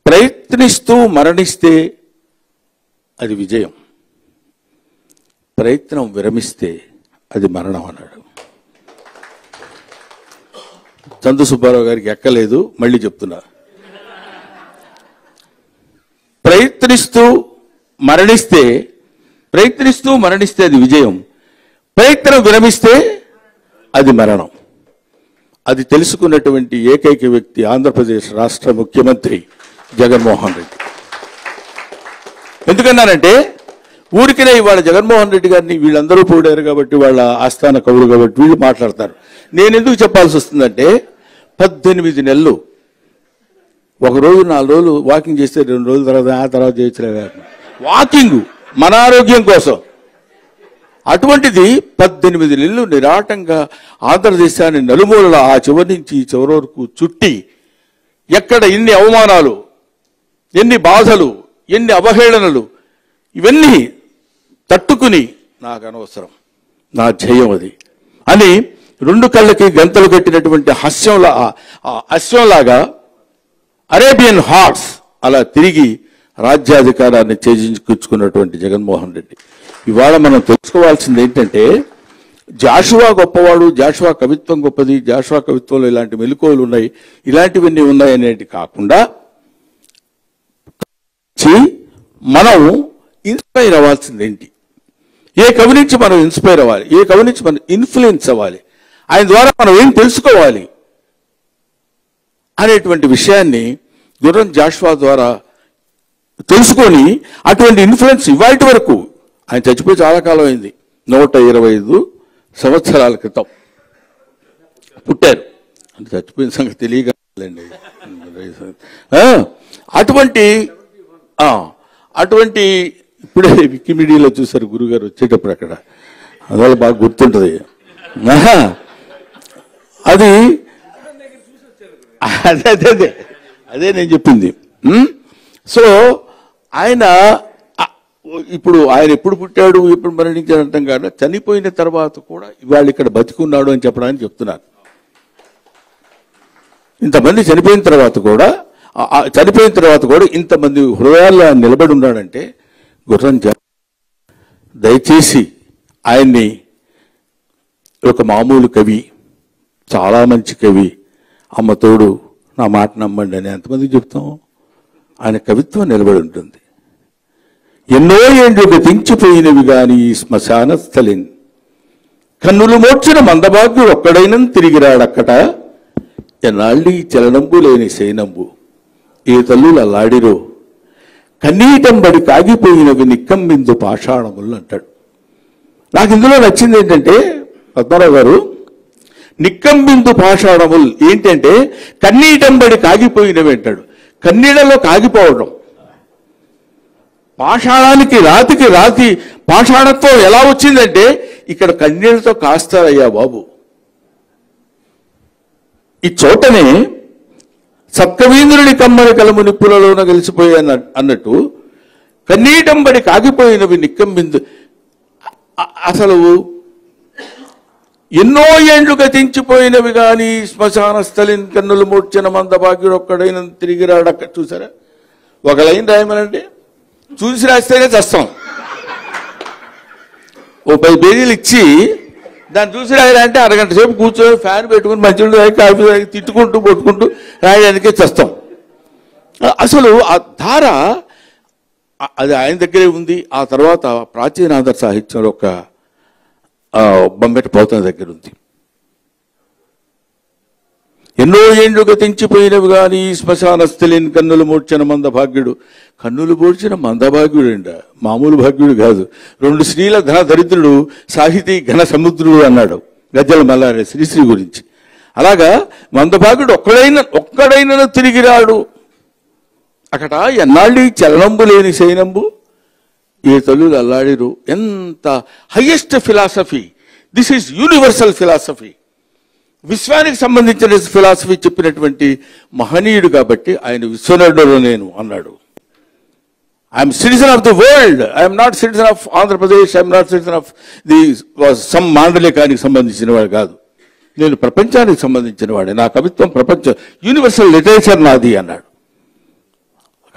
ప్రయత్నిస్తూ మరణిస్తే అది విజయం ప్రయత్నం విరమిస్తే అది మరణం అన్నాడు చందు సుబ్బారావు గారికి ఎక్కలేదు మళ్ళీ చెప్తున్నా ప్రయత్నిస్తూ మరణిస్తే ప్రయత్నిస్తూ మరణిస్తే అది విజయం ప్రయత్నం విరమిస్తే అది మరణం అది తెలుసుకున్నటువంటి ఏకైక వ్యక్తి ఆంధ్రప్రదేశ్ రాష్ట్ర ముఖ్యమంత్రి జగన్మోహన్ రెడ్డి ఎందుకన్నానంటే ఊరికినే ఇవాళ జగన్మోహన్ రెడ్డి గారిని వీళ్ళందరూ పోడారు కాబట్టి వాళ్ళ ఆస్థాన కవులు కాబట్టి వీళ్ళు మాట్లాడతారు నేను ఎందుకు చెప్పాల్సి వస్తుందంటే పద్దెనిమిది నెలలు ఒక రోజు నాలుగు రోజులు వాకింగ్ చేస్తే రెండు రోజుల తర్వాత ఆ తర్వాత చేయొచ్చులే కాదు. వాకింగ్ మన ఆరోగ్యం కోసం అటువంటిది పద్దెనిమిది నెలలు నిరాటంగా ఆంధ్రదేశాన్ని నలుమూలల ఆ చివరి నుంచి ఈ చివరి వరకు చుట్టి ఎక్కడ ఎన్ని అవమానాలు ఎన్ని బాధలు ఎన్ని అవహేళనలు ఇవన్నీ తట్టుకుని నాకు అనవసరం నా ధ్యేయం అది అని రెండు కళ్ళకి గంతలు కట్టినటువంటి హాస్యంలా ఆ అశ్వంలాగా అరేబియన్ హార్స్ అలా తిరిగి రాజ్యాధికారాన్ని చేజించుకున్నటువంటి జగన్మోహన్ రెడ్డి ఇవాళ మనం తెలుసుకోవాల్సింది ఏంటంటే జాషువా గొప్పవాడు జాషువా కవిత్వం గొప్పది జాషువా కవిత్వంలో ఇలాంటి మెలకువలు ఉన్నాయి ఇలాంటివన్నీ ఉన్నాయి అనేది కాకుండా చి మనం ఇన్స్పైర్ అవ్వాల్సింది ఏంటి ఏ కవి నుంచి మనం ఇన్స్పైర్ అవ్వాలి ఏ కవి నుంచి మనం ఇన్ఫ్లుయెన్స్ అవ్వాలి ఆయన ద్వారా మనం ఏం తెలుసుకోవాలి అనేటువంటి విషయాన్ని గుర్రం జాషువా ద్వారా తెలుసుకొని అటువంటి ఇన్ఫ్లుయెన్స్ ఇవాటి వరకు ఆయన చచ్చిపోయి చాలా కాలం అయింది నూట ఇరవై ఐదు సంవత్సరాల క్రితం పుట్టారు అంటే చచ్చిపోయిన సంగతి తెలియగలండి ఆ, అటువంటి ఆ, అటువంటి ఇప్పుడే వికీమీడియాలో చూశారు గురుగారు వచ్చేటప్పుడు అక్కడ అందువల్ల బాగా గుర్తుంటుంది ఆహా. అది అదే అదే అదే అదే నేను చెప్పింది ఉం? సో ఆయన ఆ, ఇప్పుడు ఆయన ఎప్పుడు పుట్టాడు ఎప్పుడు మరణించాడు అంటాం కాదు చనిపోయిన తర్వాత కూడా ఇవాళ ఇక్కడ బతికున్నాడు అని చెప్పడానికి చెప్తున్నారు ఇంతమంది చనిపోయిన తర్వాత కూడా ఆ- ఆ చనిపోయిన తర్వాత కూడా ఇంతమంది హృదయాల్లో ఆయన నిలబడి ఉన్నాడంటే గుర్రం జ దయచేసి ఆయన్ని ఒక మామూలు కవి చాలా మంచి కవి అమ్మ తోడు నా మాట నమ్మండి అని ఎంతమందికి చెప్తాం ఆయన కవిత్వం నిలబడి ఉంటుంది ఎన్నో ఏండ్లు గతించిపోయినవి గాని ఈ శ్మశాన స్థలిన్ కన్నులు మోర్చిన మందభాగ్యుడు ఒక్కడైనా తిరిగి రాడక్కట ఎన్నాళ్ళి చలనంబు లేని శయనంబు ఏ తల్లులు అల్లాడిరో కన్నీటంబడి కాగిపోయినవి నిక్కమ్మిందు పాషాణములు అంటాడు నాకు ఇందులో నచ్చింది ఏంటంటే పద్మారావు గారు నిక్కంబిందు పాషాణములు ఏంటంటే కన్నీటంబడి కాగిపోయినవి అంటాడు కన్నీడలో కాగిపోవడం పాషాణానికి రాతికి రాతి పాషాణత్వం ఎలా వచ్చిందంటే ఇక్కడ కన్నీళ్లతో కాస్తారయ్యా బాబు ఈ చోటనే సప్తవీంద్రుడి కమ్మని కలము నిప్పులలోన కలిసిపోయి అన్న- అన్నట్టు కన్నీటంబడి కాగిపోయినవి నిక్కంబిందు అ- అసలు ఎన్నో ఏండ్లు గతించిపోయినవి గాని శ్మశాన స్థలిన్ కన్నులు మూర్చిన మందభాగ్యుడు ఒక్కడైన తిరిగి రాడక్క చూసారా ఒక లైన్ రాయమనండి చూసి రాస్తేనే చస్తాం ఓ పది పేజీలు ఇచ్చి దాన్ని చూసి రాయాలంటే అరగంట సేపు కూర్చొని ఫ్యాన్ పెట్టుకుని మంచినీళ్ళు తాగి కాఫీ తాగి తిట్టుకుంటూ కొట్టుకుంటూ రాయడానికే చస్తాం అసలు ఆ ధార ఆ- అది ఆయన దగ్గరే ఉంది ఆ తర్వాత ప్రాచీన ఆంధ్ర సాహిత్యంలో ఒక ఆ, బొమ్మెట పోతన దగ్గర ఉంది ఎన్నో ఏండ్లు గతించిపోయినవి గాని శ్మశాన స్థలిన్ కన్నులు మూర్చిన మందభాగ్యుడు కన్నులు మూర్చిన మందభాగ్యుడు మామూలు భాగ్యుడు కాదు రెండు స్త్రీల ఘన దరిద్రుడు సాహితీ ఘన సముద్రుడు అన్నాడు గజ్జల మల్లారెడ్డి శ్రీశ్రీ గురించి అలాగా మందభాగ్యుడు ఒక్కడైన ఒక్కడైన తిరిగి రాడు అక్కడ ఎన్నాళ్ళు చలనంబు లేని శయనంబు ఏ తల్లులు అల్లాడిరు ఎంత highest philosophy this is universal philosophy విశ్వానికి సంబంధించిన ఫిలాసఫీ చెప్పినటువంటి మహనీయుడు కాబట్టి ఆయన విశ్వనరుడు నేను అన్నాడు I'm citizen of the world I'm not citizen of Andhra Pradesh I'm not citizen of the some మాండలికానికి సంబంధించిన వాడు కాదు నేను ప్రపంచానికి సంబంధించిన వాడే నా కవిత్వం ప్రపంచ యూనివర్సల్ లిటరేచర్ నాది అన్నాడు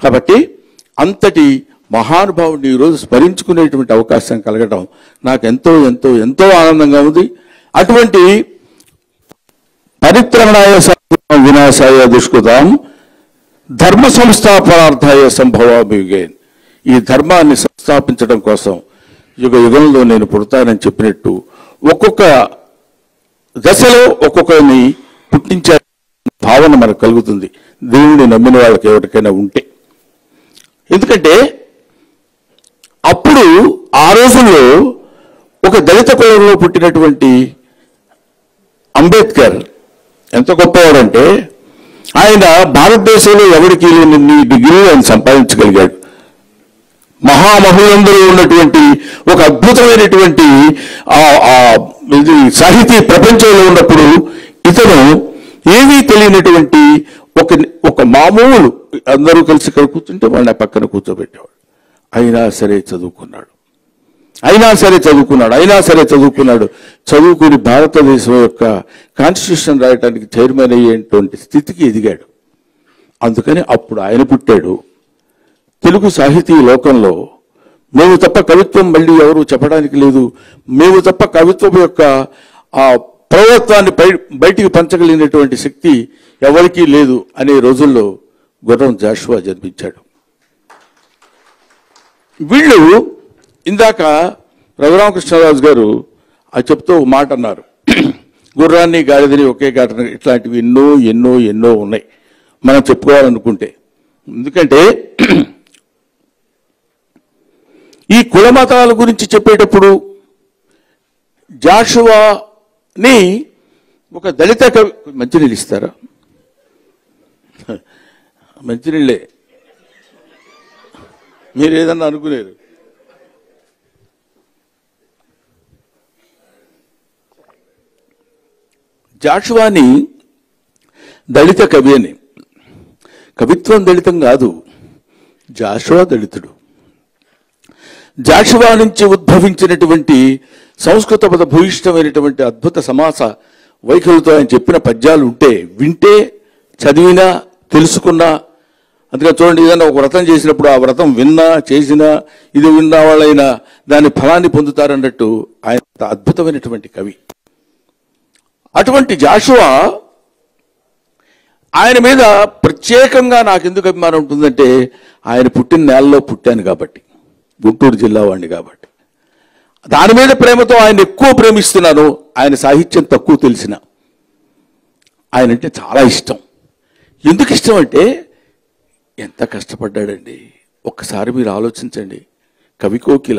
కాబట్టి అంతటి మహానుభావుడిని ఈరోజు స్మరించుకునేటువంటి అవకాశం కలగడం నాకు ఎంతో ఎంతో ఎంతో ఆనందంగా ఉంది అటువంటి పరిత్రమణాయ సర్వ వినాశాయ దుష్కృతాం ధర్మ సంస్థాపనార్థాయ సంభవాభిగే ఈ ధర్మాన్ని సంస్థాపించడం కోసం యుగ యుగంలో నేను పుడతానని చెప్పినట్టు ఒక్కొక్క దశలో ఒక్కొక్కరిని పుట్టించే భావన మనకు కలుగుతుంది దేవుడిని నమ్మిన వాళ్ళకి ఎవరికైనా ఉంటే ఎందుకంటే అప్పుడు ఆ రోజుల్లో ఒక దళిత కులంలో పుట్టినటువంటి అంబేద్కర్ ఎంత గొప్పవాడంటే ఆయన భారతదేశంలో ఎవరికి లేని డిగ్రీలు ఆయన సంపాదించగలిగాడు మహామహులందరూ ఉన్నటువంటి ఒక అద్భుతమైనటువంటి ఆ- ఆ ఇది సాహితీ ప్రపంచంలో ఉన్నప్పుడు ఇతను ఏమీ తెలియనటువంటి ఒక ఒక మామూలు అందరూ కలిసి ఇక్కడ కూర్చుంటే వాళ్ళని పక్కన కూర్చోబెట్టేవాడు అయినా సరే చదువుకున్నాడు అయినా సరే చదువుకున్నాడు అయినా సరే చదువుకున్నాడు చదువుకుని భారతదేశం యొక్క కాన్స్టిట్యూషన్ రాయడానికి చైర్మన్ అయ్యేటువంటి స్థితికి ఎదిగాడు అందుకని అప్పుడు ఆయన పుట్టాడు తెలుగు సాహితీ లోకంలో మేము తప్ప కవిత్వం మళ్ళీ ఎవరు చెప్పడానికి లేదు మేము తప్ప కవిత్వం యొక్క ఆ ప్రవత్వాన్ని బయ బయటికి పంచగలిగినటువంటి శక్తి ఎవరికీ లేదు అనే రోజుల్లో గుర్రం జాషువా జన్మించాడు వీళ్ళు ఇందాక రఘురామకృష్ణరాజు గారు అది చెప్తూ ఒక మాట అన్నారు గుర్రాన్ని గాడిదని ఒకే ఘటన ఇట్లాంటివి ఎన్నో ఎన్నో ఎన్నో ఉన్నాయి మనం చెప్పుకోవాలనుకుంటే ఎందుకంటే ఈ కుల మతాల గురించి చెప్పేటప్పుడు జాషువాని ఒక దళిత కవి మంచినీళ్ళు ఇస్తారా మంచినీళ్ళే మీరు ఏదన్నా అనుకునేరు జాషువాని దళిత కవి అని కవిత్వం దళితం కాదు జాషువా దళితుడు జాషువా నుంచి ఉద్భవించినటువంటి సంస్కృత పద భూయిష్టమైనటువంటి అద్భుత సమాస వైఖరితో ఆయన చెప్పిన పద్యాలు ఉంటే వింటే చదివినా తెలుసుకున్నా అందుకని చూడండి ఏదైనా ఒక వ్రతం చేసినప్పుడు ఆ వ్రతం విన్నా చేసినా ఇది విన్నా వాళ్ళైనా దాని ఫలాన్ని పొందుతారన్నట్టు ఆయన అంత అద్భుతమైనటువంటి కవి అటువంటి జాషువా ఆయన మీద ప్రత్యేకంగా నాకు ఎందుకు అభిమానం ఉంటుందంటే ఆయన పుట్టిన నేలలో పుట్టాను కాబట్టి గుంటూరు జిల్లా వాడిని కాబట్టి దాని మీద ప్రేమతో ఆయన ఎక్కువ ప్రేమిస్తున్నాను ఆయన సాహిత్యం తక్కువ తెలిసిన ఆయన అంటే చాలా ఇష్టం ఎందుకు ఇష్టం అంటే ఎంత కష్టపడ్డాడండి ఒక్కసారి మీరు ఆలోచించండి కవి కోకిల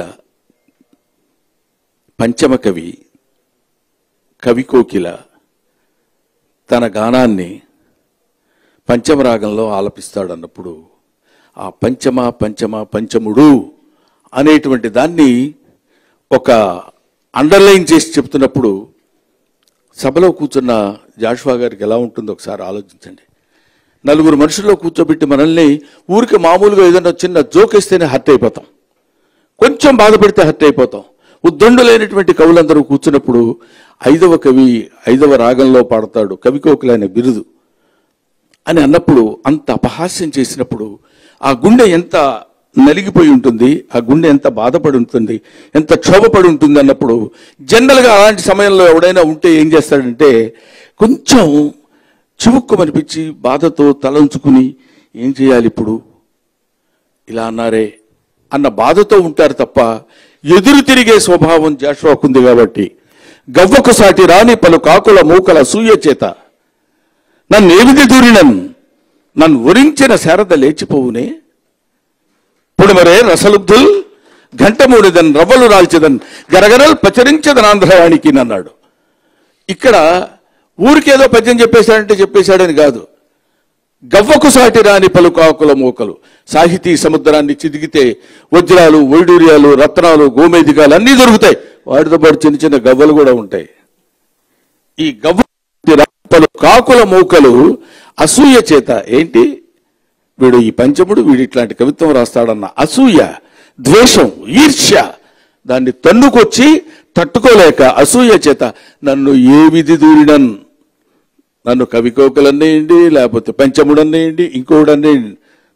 పంచమ కవి కవి కోకిల తన గానాన్ని పంచమ రాగంలో ఆలపిస్తాడు అన్నప్పుడు ఆ పంచమ పంచమ పంచముడు అనేటువంటి దాన్ని ఒక అండర్లైన్ చేసి చెప్తున్నప్పుడు సభలో కూర్చున్న జాషువా గారికి ఎలా ఉంటుందో ఒకసారి ఆలోచించండి నలుగురు మనుషుల్లో కూర్చోబెట్టి మనల్ని ఊరికి మామూలుగా ఏదైనా చిన్న జోక్ వేస్తేనే హర్ట్ అయిపోతాం కొంచెం బాధపడితే హర్ట్ అయిపోతాం ఉద్దండు లేనటువంటి కవులందరూ కూర్చున్నప్పుడు ఐదవ కవి ఐదవ రాగంలో పాడతాడు కవి కోకిల అనే బిరుదు అని అన్నప్పుడు అంత అపహాస్యం చేసినప్పుడు ఆ గుండె ఎంత నలిగిపోయి ఉంటుంది ఆ గుండె ఎంత బాధపడి ఉంటుంది ఎంత క్షోభపడి ఉంటుంది అన్నప్పుడు జనరల్గా అలాంటి సమయంలో ఎవడైనా ఉంటే ఏం చేస్తాడంటే కొంచెం చివుక్కుమనిపించి బాధతో తలంచుకుని ఏం చేయాలి ఇప్పుడు ఇలా అన్నారే అన్న బాధతో ఉంటారు తప్ప ఎదురు తిరిగే స్వభావం జాషువాకుంది కాబట్టి గవ్వకు సాటి రాని పలు కాకుల మూకల సూయ చేత నన్ను ఏమిది దూరినన్ నన్ను వరించిన శారద లేచిపోవునే పొడిమరే రసలుబ్ధుల్ ఘంటమూడిదన్ రవ్వలు రాల్చెదన్ గరగరల్ పచరించదన్ ఆంధ్రవాణికి అన్నాడు ఇక్కడ ఊరికేదో పద్యం చెప్పేశాడంటే చెప్పేశాడని కాదు గవ్వకు సాటి రాని పలు కాకుల మూకలు సాహితీ సముద్రాన్ని చిదిగితే వజ్రాలు వైడూర్యాలు రత్నాలు గోమేదికాలు అన్నీ దొరుకుతాయి వాటితో పాటు చిన్న చిన్న గవ్వలు కూడా ఉంటాయి ఈ గవ్వ పలు కాకుల మూకలు అసూయ చేత ఏంటి వీడు ఈ పంచముడు వీడు ఇట్లాంటి కవిత్వం రాస్తాడన్న అసూయ ద్వేషం ఈర్ష్య దాన్ని తన్నుకొచ్చి తట్టుకోలేక అసూయ చేత నన్ను ఏ విధి దూరినన్ నన్ను కవి కోకలన్నేయండి లేకపోతే పంచముడన్నేయండి ఇంకోడన్నేయండి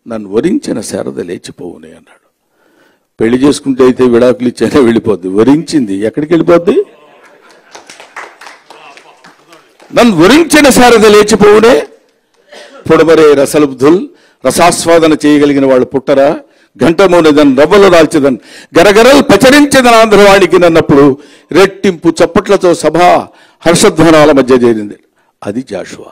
నన్ను వరించిన శారద లేచిపోవునే అన్నాడు పెళ్లి చేసుకుంటే అయితే విడాకులు ఇచ్చానే వెళ్ళిపోద్ది వరించింది ఎక్కడికి వెళ్ళిపోద్ది నన్ను వరించిన శారద లేచిపోవునే పొడమరే రసలబ్ధుల్ రసాస్వాదన చేయగలిగిన వాళ్ళు పుట్టరా ఘంటమోనిదన్ రవ్వలు రాల్చదన్ గరగరలు పచరించదన్ ఆంధ్రవాణికి నన్నప్పుడు రెట్టింపు చప్పట్లతో సభ హర్షధ్వనాల మధ్య చేరింది అది జాషువా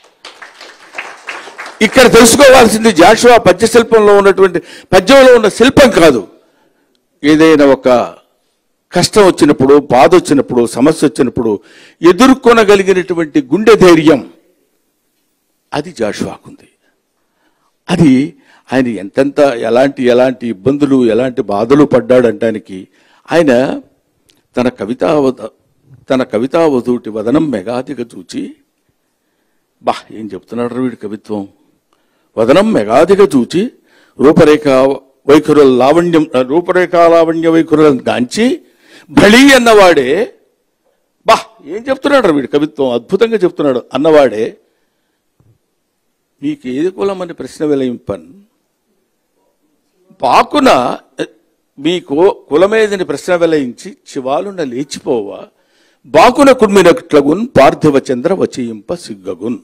ఇక్కడ తెలుసుకోవాల్సింది జాషువా పద్య శిల్పంలో ఉన్నటువంటి పద్యంలో ఉన్న శిల్పం కాదు ఏదైనా ఒక కష్టం వచ్చినప్పుడు బాధ వచ్చినప్పుడు సమస్య వచ్చినప్పుడు ఎదుర్కొనగలిగినటువంటి గుండె ధైర్యం అది జాషువాకుంది అది ఆయన ఎంతెంత ఎలాంటి ఎలాంటి ఇబ్బందులు ఎలాంటి బాధలు పడ్డాడంటానికి ఆయన తన కవితా తన కవితావధూటి వదనం మెగాదిగా చూచి బా ఏం చెప్తున్నాడు వీడి కవిత్వం వదనం మెగాదిగా చూచి రూపరేఖ వైఖరుల లావణ్యం రూపరేఖ లావణ్య వైఖరులను గాంచి బలి అన్నవాడే బా ఏం చెప్తున్నాడు వీడి కవిత్వం అద్భుతంగా చెప్తున్నాడు అన్నవాడే మీకు ఏది కులం అని ప్రశ్న వెలయింపన్ పాకున మీకు కులమేదని ప్రశ్న వెలయించి చివాలున లేచిపోవా బాకున కుమ్మినట్లగున్ పార్థివ చంద్ర వచయింప సిగ్గగున్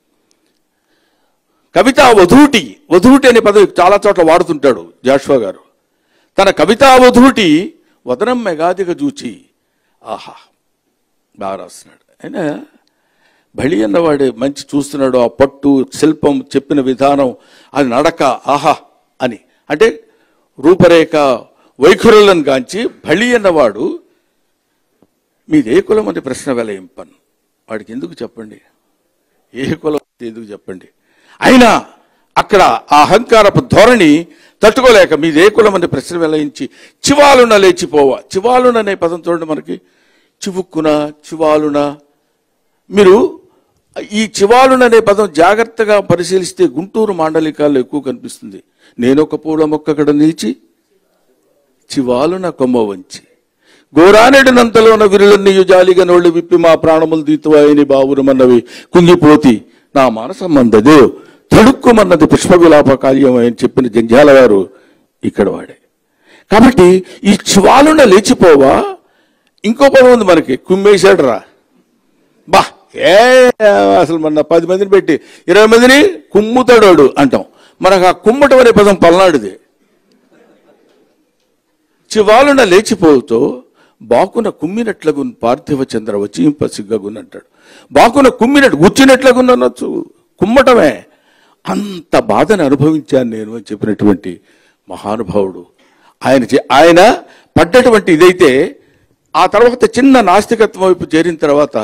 కవితా వధూటి వధూటి అనే పదవి చాలా చోట్ల వాడుతుంటాడు జాషువా గారు తన కవితా వధూటి వదనం మెగాదిగా చూచి ఆహా బాగా రాస్తున్నాడు ఆయన బలి అన్నవాడే మంచి చూస్తున్నాడు ఆ పట్టు శిల్పం చెప్పిన విధానం అది నడక ఆహా అని అంటే రూపరేఖ వైఖరులను గాంచి బలి అన్నవాడు మీది ఏ కులం అని ప్రశ్న వెలయింపన్ వాడికి ఎందుకు చెప్పండి ఏ కులం అంటే ఎందుకు చెప్పండి అయినా అక్కడ ఆ అహంకారపు ధోరణి తట్టుకోలేక మీది ఏ కులం అని ప్రశ్న వెలయించి చివాలున లేచిపోవా చివాలున అనే పదం చూడండి మనకి చివుక్కున చివాలున మీరు ఈ చివాలున అనే పదం జాగ్రత్తగా పరిశీలిస్తే గుంటూరు మాండలికాల్లో ఎక్కువ కనిపిస్తుంది నేను ఒక పూల మొక్క అక్కడ నిలిచి చివాలున కొమ్మ వంచి గోరానెడినంతలోన విరులన్నీయు జాలిగా నోళ్ళు విప్పి మా ప్రాణములు దీతువాయని బావురమన్నవి కుంగిపోతి నా మానసమ్మందదే తడుక్కుమన్నది పుష్ప విలాప కార్యం అని చెప్పిన జంజాల వారు ఇక్కడ వాడే కాబట్టి ఈ చివాలున లేచిపోవా ఇంకో పదం ఉంది మనకి కుమ్మేశాడు రా బా ఏ అసలు మన పది మందిని పెట్టి ఇరవై మందిని కుమ్ముతాడోడు అంటాం మనకు ఆ కుమ్మటం అనే పదం పల్నాడుది చివాలున లేచిపోతూ బాకున కుమ్మినట్లగున్ పార్థివ చంద్ర వచింప సిగ్గగున్ అంటాడు బాకున కుమ్మినట్టు గుచ్చినట్లగున్ అనొచ్చు కుమ్మటమే అంత బాధను అనుభవించాను నేను అని చెప్పినటువంటి మహానుభావుడు ఆయన చే- ఆయన పడ్డటువంటి ఇదైతే ఆ తర్వాత చిన్న నాస్తికత్వం వైపు చేరిన తర్వాత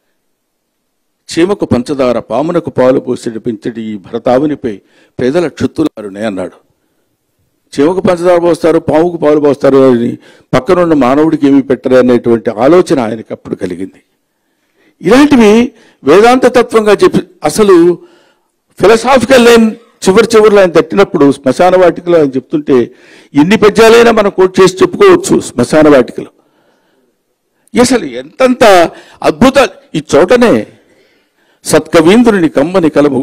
చీమకు పంచదార పామునకు పాలు పోసి పెంచడి ఈ భరతావునిపై పేదల క్షుత్తులారునే అన్నాడు చీమకు పంచదార పోస్తారు పాముకు పాలు పోస్తారు అని పక్కనున్న మానవుడికి ఏమి పెట్టరు అనేటువంటి ఆలోచన ఆయనకి అప్పుడు కలిగింది ఇలాంటివి వేదాంత తత్వంగా చెప్పి అసలు ఫిలసాఫికల్ లైన్ చివరి చివరిలో ఆయన తట్టినప్పుడు శ్మశాన వాటికలో ఆయన చెప్తుంటే ఎన్ని పద్యాలైనా మనం కోట్ చేసి చెప్పుకోవచ్చు శ్మశాన వాటికలో అసలు ఎంతంత అద్భుత ఈ చోటనే సత్కవీంద్రుని కమ్మని కలము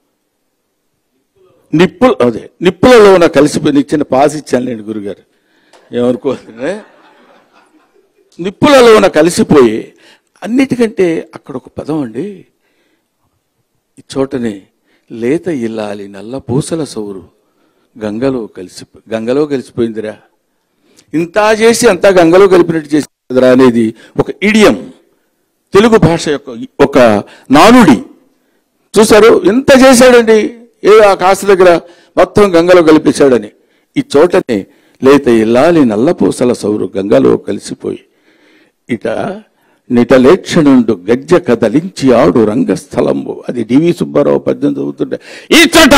నిప్పులు అదే నిప్పులలోన కలిసిపోయి ఇచ్చిన పాస్ ఇచ్చాను నేను గురుగారు ఏమనుకోవాలి నిప్పులలోన కలిసిపోయి అన్నిటికంటే అక్కడ ఒక పదం అండి ఈ చోటనే లేత ఇల్లాలి నల్ల పూసల సౌరు గంగలో కలిసి గంగలో కలిసిపోయిందిరా ఇంత చేసి అంతా గంగలో కలిపినట్టు చేసిందిరా అనేది ఒక ఇడియం తెలుగు భాష యొక్క ఒక నానుడి చూశారు ఎంత చేశాడండి ఏ ఆ కాస్త దగ్గర మొత్తం గంగలో కలిపేశాడని ఈ చోటనే లేత ఇల్లాలి నల్లపూసల సౌరు గంగలో కలిసిపోయి ఇట నిటలేక్షణుండు గజ్జ కదలించి ఆడు రంగస్థలంబు అది డివి సుబ్బారావు పద్యం చదువుతుంటే ఇచ్చట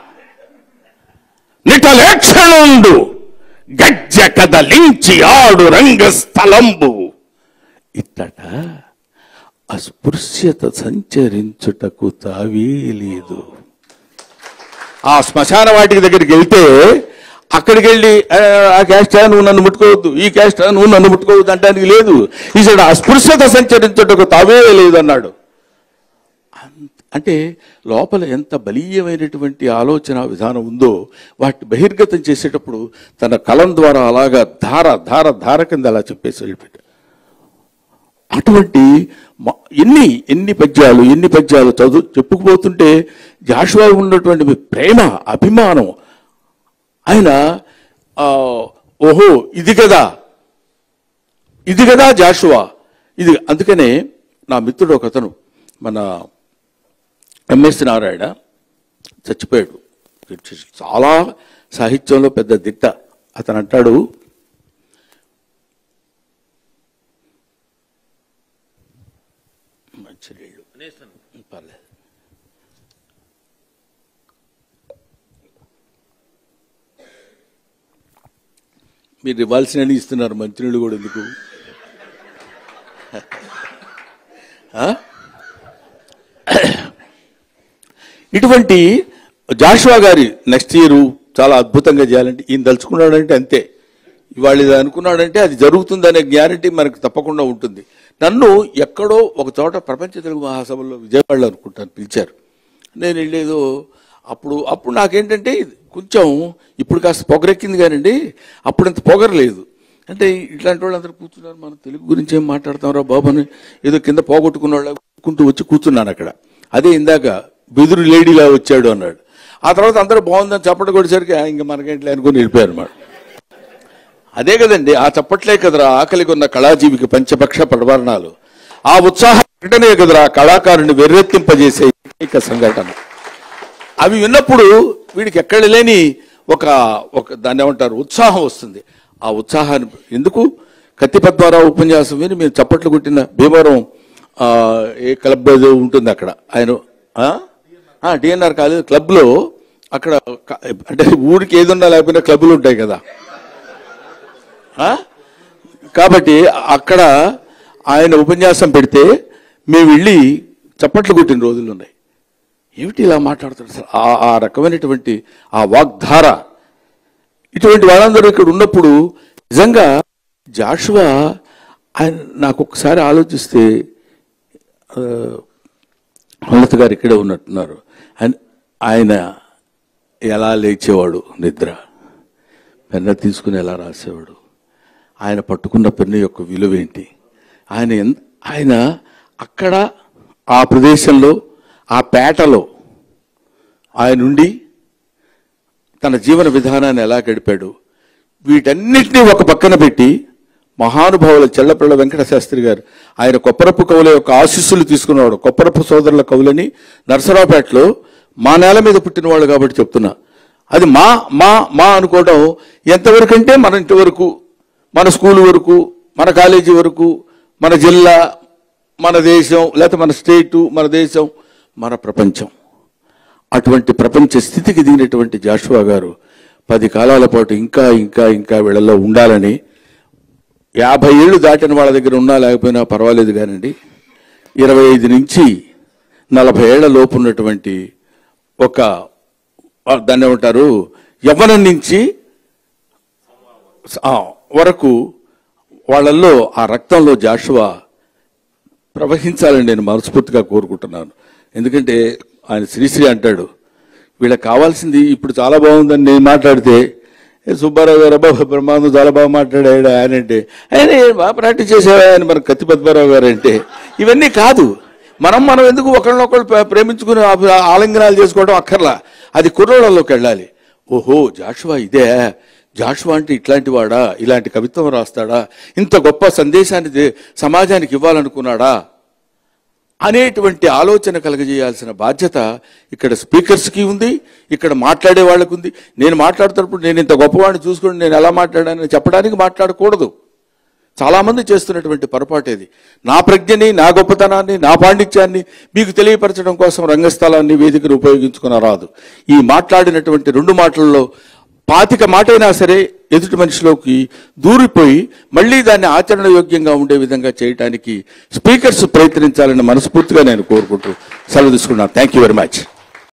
నిటలేక్షణుండు గజ్జ కదలించి ఆడు రంగస్థలంబు ఇట్టట అస్పృశ్యత సంచరించుటకు తావే లేదు ఆ శ్మశాన వాటికి దగ్గరికి వెళ్తే అక్కడికి వెళ్ళి "ఆ, ఆ క్యాస్ట్ నువ్వు నన్ను ముట్టుకోవద్దు ఈ క్యాస్ట్ నువ్వు నన్ను ముట్టుకోవద్దు అంటానికి లేదు ఈసాడు అస్పృశ్యత సంచరించుటకు తావే లేదు అన్నాడు అంత- అంటే లోపల ఎంత బలీయమైనటువంటి ఆలోచన విధానం ఉందో వాటిని బహిర్గతం చేసేటప్పుడు తన కలం ద్వారా అలాగా ధార ధార ధార కింద అలా చెప్పేసి వెళ్ళిపెట్టాడు అటువంటి మ- ఎన్ని ఎన్ని పద్యాలు ఎన్ని పద్యాలు చదువు చెప్పుకుపోతుంటే జాషువా ఉన్నటువంటి ప్రేమ అభిమానం ఆయన ఆ, ఓహో ఇది కదా ఇది కదా జాషువా ఇది అందుకనే నా మిత్రుడు ఒక అతను మన ఎంఎస్ నారాయణ చచ్చిపోయాడు చాలా సాహిత్యంలో పెద్ద దిట్ట అతను అంటాడు మంచినీళ్ళు పర్లేదు మీరు ఇవ్వాల్సిన ఇస్తున్నారు మంచినీళ్ళు కూడా ఎందుకు ఆ? ఇటువంటి జాషువా గారి నెక్స్ట్ ఇయర్ చాలా అద్భుతంగా చేయాలంటే ఈయన తలుచుకున్నాడంటే అంతే ఇవాళ ఇది అనుకున్నాడంటే అది జరుగుతుందనే గ్యారంటీ మనకు తప్పకుండా ఉంటుంది నన్ను ఎక్కడో ఒక చోట ప్రపంచ తెలుగు మహాసభలో విజయవాడలో అనుకుంటాను పిలిచారు నేను వెళ్ళేదో అప్పుడు అప్పుడు నాకేంటంటే కొంచెం ఇప్పుడు కాస్త పొగరెక్కింది కానండి అప్పుడు అంత పొగరలేదు అంటే ఇట్లాంటి వాళ్ళు అందరూ కూర్చున్నారు మనం తెలుగు గురించి ఏం మాట్లాడతాంరా బాబు అని ఏదో కింద పోగొట్టుకున్న వాళ్ళు కూర్చుంటూ వచ్చి కూర్చున్నాను అక్కడ అదే ఇందాక బెదురు లేడీలా వచ్చాడు అన్నాడు ఆ తర్వాత అందరూ బాగుందని చప్పట కొట్టేసరికి "ఆ, ఇంక మనకేంట్లే అనుకుని వెళ్ళిపోయారు అన్నమాట అదే కదండి ఆ చప్పట్లే కదరా ఆకలి కొన్న కళాజీవికి పంచపక్ష పడవర్ణాలు ఆ ఉత్సాహ ప్రకటనే కదరా కళాకారుని వెర్రెత్తింపజేసే ఏకైక సంఘటన అవి విన్నప్పుడు వీడికి ఎక్కడ లేని ఒక ఒక దాన్ని ఏమంటారు ఉత్సాహం వస్తుంది ఆ ఉత్సాహాన్ని ఎందుకు కత్తి పద్మారావు ఉపన్యాసం విని మీరు చప్పట్లు కొట్టిన భీమవరం ఆ, ఏ క్లబ్ ఏదో ఉంటుంది అక్కడ ఆయన డిఎన్ఆర్ కాలేజ్ క్లబ్లో అక్కడ క- అంటే ఊరికి ఏదున్నా లేకపోయినా క్లబ్లు ఉంటాయి కదా ఆ? కాబట్టి అక్కడ ఆయన ఉపన్యాసం పెడితే మేము వెళ్ళి చప్పట్లు కొట్టిన రోజులు ఉన్నాయి ఏమిటి ఇలా మాట్లాడుతాడు సార్ ఆ ఆ రకమైనటువంటి ఆ వాగ్ధార ఇటువంటి వాళ్ళందరూ ఇక్కడ ఉన్నప్పుడు నిజంగా జాషువా ఆయన నాకు ఒకసారి ఆలోచిస్తే ఆ, ఉన్నత గారు ఇక్కడే ఉన్నట్టున్నారు ఆయన ఆయన ఎలా లేచేవాడు నిద్ర పెన్న తీసుకుని ఎలా రాసేవాడు ఆయన పట్టుకున్న పెన్ను యొక్క విలువ ఏంటి ఆయన ఎన్- ఆయన అక్కడ ఆ ప్రదేశంలో ఆ పేటలో ఆయన ఉండి తన జీవన విధానాన్ని ఎలా గడిపాడు వీటన్నిటినీ ఒక పక్కన పెట్టి మహానుభావుల చెల్లపిల్ల వెంకట శాస్త్రి గారు ఆయన కొప్పరపు కవుల యొక్క ఆశీస్సులు తీసుకున్నవాడు కొప్పరపు సోదరుల కవులని నరసరావుపేటలో మా నేల మీద పుట్టిన వాళ్ళు కాబట్టి చెప్తున్నా అది మా మా మా అనుకోవడం ఎంతవరకు అంటే మన ఇంటి వరకు మన స్కూల్ వరకు మన కాలేజీ వరకు మన జిల్లా మన దేశం లేకపోతే మన స్టేటు మన దేశం మన ప్రపంచం అటువంటి ప్రపంచ స్థితికి దిగినటువంటి జాషువా గారు పది కాలాల పాటు ఇంకా ఇంకా ఇంకా వీళ్ళల్లో ఉండాలని యాభై ఏళ్ళు దాటిన వాళ్ళ దగ్గర ఉన్నా లేకపోయినా పర్వాలేదు కానండి ఇరవై ఐదు నుంచి నలభై ఏళ్ల లోపు ఉన్నటువంటి ఒక ఆ, దాన్ని ఏమంటారు యవ్వనం నుంచి ఆ, వరకు వాళ్ళల్లో ఆ రక్తంలో జాషువా ప్రవహించాలని నేను మనస్ఫూర్తిగా కోరుకుంటున్నాను ఎందుకంటే ఆయన శ్రీశ్రీ అంటాడు వీళ్ళకి కావాల్సింది ఇప్పుడు చాలా బాగుందని నేను మాట్లాడితే "ఏ సుబ్బారావు గారు అబ్బా బ్రహ్మాండం చాలా బాగా మాట్లాడాడు ఆయన అంటే ఆయన "ఏ బాగా ప్రాక్టీస్ చేసేవా ఆయన మన కత్తి పద్మారావు గారు అంటే ఇవన్నీ కాదు మనం మనం ఎందుకు ఒకళ్ళనొకళ్ళు ప్రే- ప్రేమించుకుని ఆ- ఆలింగనాలు చేసుకోవడం అక్కర్లా అది కుర్రోళ్ళలోకి వెళ్ళాలి ఓహో జాషువా ఇదే జాషువా అంటే ఇట్లాంటి వాడా ఇలాంటి కవిత్వం రాస్తాడా ఇంత గొప్ప సందేశాన్ని దే- సమాజానికి ఇవ్వాలనుకున్నాడా అనేటువంటి ఆలోచన కలగజేయాల్సిన బాధ్యత ఇక్కడ స్పీకర్స్కి ఉంది ఇక్కడ మాట్లాడే వాళ్ళకు ఉంది నేను మాట్లాడుతున్నప్పుడు నేను ఇంత గొప్పవాడిని చూసుకుని నేను ఎలా మాట్లాడానని చెప్పడానికి మాట్లాడకూడదు చాలామంది చేస్తున్నటువంటి పొరపాటు ఇది నా ప్రజ్ఞని నా గొప్పతనాన్ని నా పాండిత్యాన్ని మీకు తెలియపరచడం కోసం రంగస్థలాన్ని వేదికను ఉపయోగించుకున్న రాదు ఈ మాట్లాడినటువంటి రెండు మాటల్లో పాతిక మాటైనా సరే ఎదుటి మనిషిలోకి దూరిపోయి మళ్ళీ దాన్ని ఆచరణ యోగ్యంగా ఉండే విధంగా చేయడానికి స్పీకర్స్ ప్రయత్నించాలని మనస్ఫూర్తిగా నేను కోరుకుంటూ సెలవు తీసుకున్నాను థ్యాంక్ యూ వెరీ మచ్